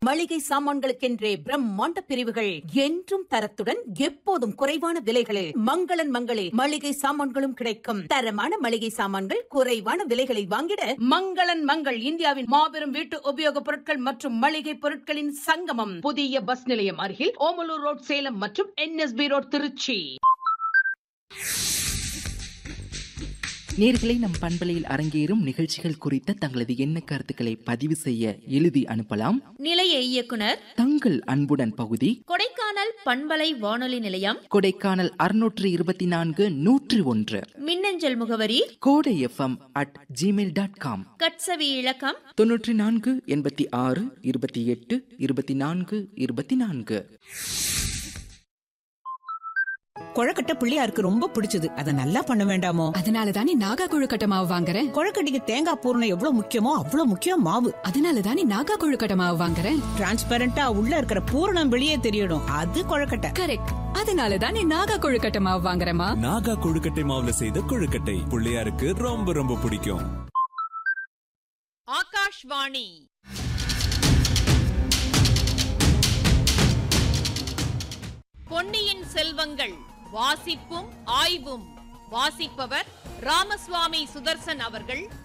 மளிகை சாமான்களுக்கென்றே பிரம்மாண்ட பிரிவுகள் என்றும் தரத்துடன் எப்போதும் குறைவான விலைகளில் மங்களன் மங்களே மளிகை சாமான்களும் கிடைக்கும் தரமான மளிகை சாமான்கள் குறைவான விலைகளில் வாங்கிட மங்களன் மங்கள் இந்தியாவின் மாபெரும் வீட்டு உபயோகப் பொருட்கள் மற்றும் மளிகை பொருட்களின் சங்கமம் புதிய பஸ் நிலையம் அருகில் ஓமலூர் ரோட் சேலம் மற்றும் என்எஸ்பி ரோட் திருச்சி நேர்களை நம் பண்பலையில் அரங்கேறும் நிகழ்ச்சிகள் குறித்த தங்களது எண்ண கருத்துக்களை பதிவு செய்ய எழுதி அனுப்பலாம் நிலைய இயக்குனர் தங்கள் அன்புடன் பகுதி கொடைக்கானல் பண்பலை வானொலி நிலையம் கொடைக்கானல் அறுநூற்று இருபத்தி நான்கு நூற்றி ஒன்று மின்னஞ்சல் முகவரி Kodai FM at gmail dot com கட்சவி இலக்கம் தொன்னூற்றி நான்கு எண்பத்தி ஆறு இருபத்தி எட்டு இருபத்தி நான்கு இருபத்தி நான்கு கொழக்கட்டை பிள்ளையாருக்கு ரொம்ப பிடிச்சது அதை நல்லா பண்ண வேண்டாமோ அதனால தானே நாகா கொழுக்கட்டை மாவு வாங்குறேன் கொழக்கட்டைக்கு தேங்காய் பூரணம் எவ்வளவு முக்கியமோ அவ்வளவு முக்கியம் மாவு அதனால தானே நாகா கொழுக்கட்டை மாவு வாங்குறேன் டிரான்ஸ்பரண்டா உள்ள இருக்கிற பூரணம் வெளியே தெரியணும் அது கொழக்கட்டை கரெக்ட் அதனால தானே நாகா கொழுக்கட்டை மாவு வாங்குறேமா நாகா கொழுக்கட்டை மாவுல செய்த கொழுக்கட்டை பிள்ளையாருக்கு ரொம்ப ரொம்ப பிடிக்கும் ஆகாஷ்வாணி பொன்னியின் செல்வங்கள் வாசிப்பும் ஆய்வும் வாசிப்பவர் ராமசுவாமி சுதர்சன் அவர்கள்